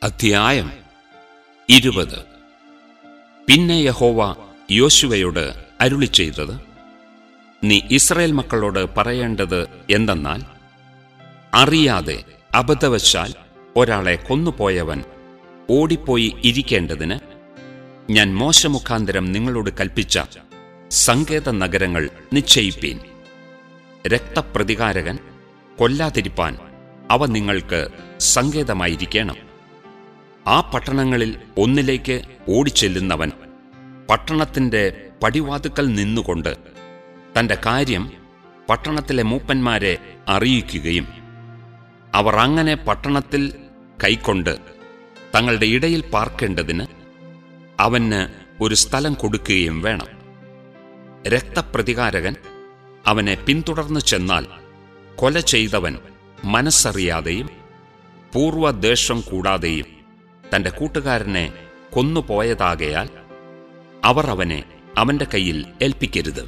അധ്യായം ഇരുപത് പിന്നെ യഹോവ യോശുവയോട് അരുളി ചെയ്തത് നീ ഇസ്രായേൽ മക്കളോട് പറയേണ്ടത് എന്തെന്നാൽ അറിയാതെ അബദ്ധവശാൽ ഒരാളെ കൊന്നുപോയവൻ ഓടിപ്പോയി ഇരിക്കേണ്ടതിന് ഞാൻ മോശമുഖാന്തരം നിങ്ങളോട് കൽപ്പിച്ച സങ്കേത നഗരങ്ങൾ നിശ്ചയിപ്പീൻ രക്തപ്രതികാരകൻ കൊല്ലാതിരിപ്പാൻ അവ നിങ്ങൾക്ക് സങ്കേതമായിരിക്കണം ആ പട്ടണങ്ങളിൽ ഒന്നിലേക്ക് ഓടിച്ചെല്ലുന്നവൻ പട്ടണത്തിന്റെ പടിവാതുക്കൽ നിന്നുകൊണ്ട് തന്റെ കാര്യം പട്ടണത്തിലെ മൂപ്പന്മാരെ അറിയിക്കുകയും അവർ അങ്ങനെ പട്ടണത്തിൽ കൈക്കൊണ്ട് തങ്ങളുടെ ഇടയിൽ പാർക്കേണ്ടതിന് അവന് ഒരു സ്ഥലം കൊടുക്കുകയും വേണം രക്തപ്രതികാരകൻ അവനെ പിന്തുടർന്നു ചെന്നാൽ കൊല ചെയ്തവൻ മനസ്സറിയാതെയും പൂർവ്വദ്വേഷം കൂടാതെയും തന്റെ കൂട്ടുകാരനെ കൊന്നുപോയതാകയാൽ അവർ അവനെ അവന്റെ കയ്യിൽ ഏൽപ്പിക്കരുത്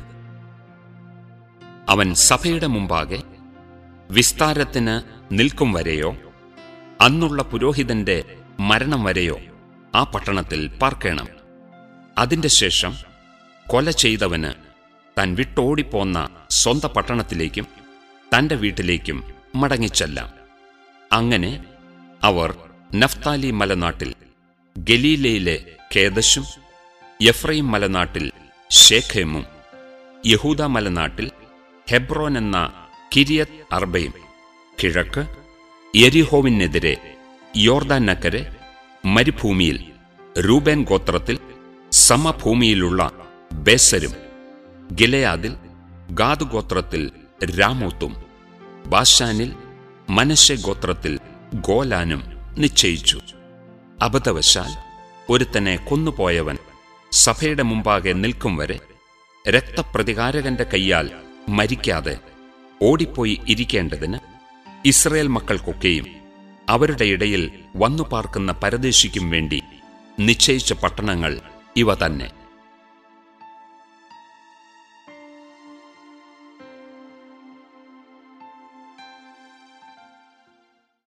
അവൻ സഭയുടെ മുമ്പാകെ വിസ്താരത്തിന് നിൽക്കും വരെയോ അന്നുള്ള പുരോഹിതന്റെ മരണം വരെയോ ആ പട്ടണത്തിൽ പാർക്കണം അതിന്റെ ശേഷം കൊല ചെയ്തവന് താൻ വിട്ടോടിപ്പോന്ന സ്വന്ത പട്ടണത്തിലേക്കും തന്റെ വീട്ടിലേക്കും മടങ്ങിച്ചെല്ലാം അങ്ങനെ അവർ നഫ്താലി മലനാട്ടിൽ ഗലീലയിലെ കേദശും എഫ്രൈം മലനാട്ടിൽ ഷേഖേമും യഹൂദ മലനാട്ടിൽ ഹെബ്രോൻ എന്ന കിരിയത് അർബയും കിഴക്ക് യെരിഹോവിനെതിരെ യോർദാനക്കരെ മരുഭൂമിയിൽ രൂബേൻ ഗോത്രത്തിൽ സമഭൂമിയിലുള്ള ബേസരും ഗിലയാദിൽ ഗാദ് ഗോത്രത്തിൽ രാമോത്തും ബാഷാനിൽ മനശ്ശെ ഗോത്രത്തിൽ ഗോലാനും നിശ്ചയിച്ചു അബദ്ധവശാൽ ഒരുത്തനെ കൊന്നുപോയവൻ സഭയുടെ മുമ്പാകെ നിൽക്കും വരെ രക്തപ്രതികാരകന്റെ കൈയാൽ മരിക്കാതെ ഓടിപ്പോയി ഇരിക്കേണ്ടതിന് ഇസ്രയേൽ മക്കൾക്കൊക്കെയും അവരുടെ ഇടയിൽ വന്നു പാർക്കുന്ന പരദേശിക്കും വേണ്ടി നിശ്ചയിച്ച പട്ടണങ്ങൾ ഇവ തന്നെ